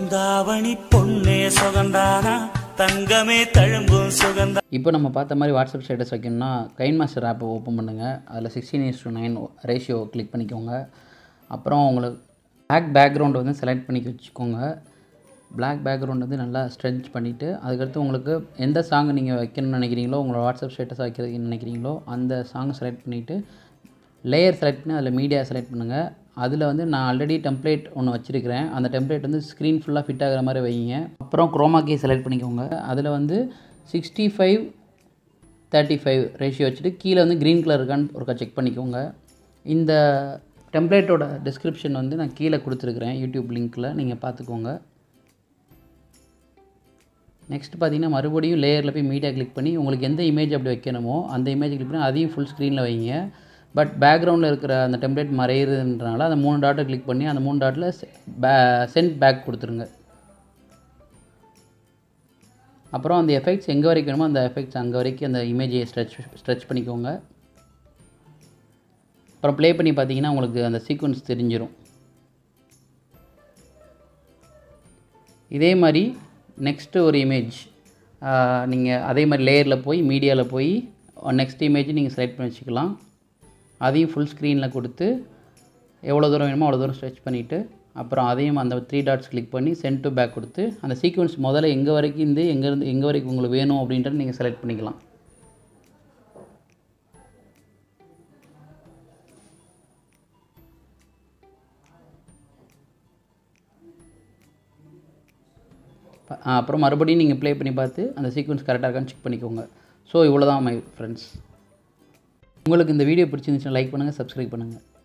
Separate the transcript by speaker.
Speaker 1: தாவணி பொன்னே சுகந்தானா தங்கமே தழும்பும் சுகந்தா
Speaker 2: இப்போ நம்ம பார்த்த மாதிரி வாட்ஸ்அப் ஸ்டேட்டஸ் வைக்கணும்னா கைன் மாஸ்டர் ஆப்பை ஓப்பன் பண்ணுங்கள் அதில் sixteen is to nine ratio click பண்ணிக்கோங்க அப்புறம் உங்களுக்கு பிளாக் பேக்ரவுண்ட் வந்து செலக்ட் பண்ணி வச்சுக்கோங்க பிளாக் பேக்ரவுண்ட் வந்து நல்லா ஸ்ட்ரெச் பண்ணிவிட்டு அதுக்கடுத்து உங்களுக்கு எந்த சாங் நீங்கள் வைக்கணும்னு நினைக்கிறீங்களோ உங்களோட வாட்ஸ்அப் ஸ்டேட்டஸ் வைக்கிறதுக்கு நினைக்கிறீங்களோ அந்த சாங்கை செலக்ட் பண்ணிவிட்டு லேயர் செலக்ட் பண்ணி அதில் மீடியா செலக்ட் பண்ணுங்கள் அதில் வந்து நான் ஆல்ரெடி டெம்ப்ளேட் ஒன்று வச்சுருக்கிறேன் அந்த டெம்ப்ளேட் வந்து ஸ்க்ரீன் ஃபுல்லாக ஃபிட் ஆகிற மாதிரி வைங்க அப்புறம் குரோமா கீ செலக்ட் பண்ணிக்கோங்க அதில் வந்து sixty five thirty five ratio வச்சுட்டு கீழே வந்து க்ரீன் கலர் இருக்கான்னு ஒருக்கா செக் பண்ணிக்கோங்க இந்த டெம்ப்ளேட்டோட டிஸ்கிரிப்ஷன் வந்து நான் கீழே கொடுத்துருக்குறேன் யூடியூப் லிங்க்கில் நீங்கள் பார்த்துக்கோங்க நெக்ஸ்ட் பார்த்தீங்கன்னா மறுபடியும் லேயரில் போய் மீடியா கிளிக் பண்ணி உங்களுக்கு எந்த இமேஜ் அப்படி வைக்கணுமோ அந்த இமேஜ் கிளிக் பண்ணி அதையும் ஃபுல் ஸ்க்ரீனில் வைங்க பட் பேக்ரவுண்டில் இருக்கிற அந்த டெம்ப்ளேட் மறையிறதுன்றனால அந்த மூணு டாட்டை கிளிக் பண்ணி அந்த மூணு டாட்டில் பே சென்ட் பேக் கொடுத்துருங்க அப்புறம் அந்த எஃபெக்ட்ஸ் எங்கே வரைக்கும் வேணுமோ அந்த எஃபெக்ட்ஸ் அங்கே வரைக்கும் அந்த இமேஜை ஸ்ட்ரெச் ஸ்ட்ரெச் பண்ணிக்கோங்க அப்புறம் ப்ளே பண்ணி பார்த்தீங்கன்னா உங்களுக்கு அந்த சீக்வன்ஸ் தெரிஞ்சிடும் இதே மாதிரி நெக்ஸ்ட்டு ஒரு இமேஜ் நீங்கள் அதே மாதிரி லேயரில் போய் மீடியாவில் போய் நெக்ஸ்ட் இமேஜ் நீங்கள் செலக்ட் பண்ணி வச்சுக்கலாம் அதையும் ஃபுல் ஸ்க்ரீனில் கொடுத்து எவ்வளோ தூரம் வேணுமோ அவ்வளோ தூரம் ஸ்ட்ரெச் பண்ணிவிட்டு அப்புறம் அதையும் அந்த த்ரீ டாட்ஸ் கிளிக் பண்ணி சென்ட் டு பேக் கொடுத்து அந்த சீக்வன்ஸ் முதல்ல எங்கே வரைக்கும் இருந்து எங்கேருந்து எங்கே வரைக்கும் உங்களுக்கு வேணும் அப்படின்ட்டு நீங்கள் செலக்ட் பண்ணிக்கலாம் ப- ஆ, அப்புறம் மறுபடியும் நீங்கள் ப்ளே பண்ணி பார்த்து அந்த சீக்வன்ஸ் கரெக்டாக இருக்கான்னு செக் பண்ணிக்கோங்க ஸோ இவ்வளோ தான் மை ஃப்ரெண்ட்ஸ் உங்களுக்கு இந்த வீடியோ பிடிச்சிருந்துச்சுன்னா லைக் பண்ணுங்கள் சப்ஸ்கிரைப் பண்ணுங்கள்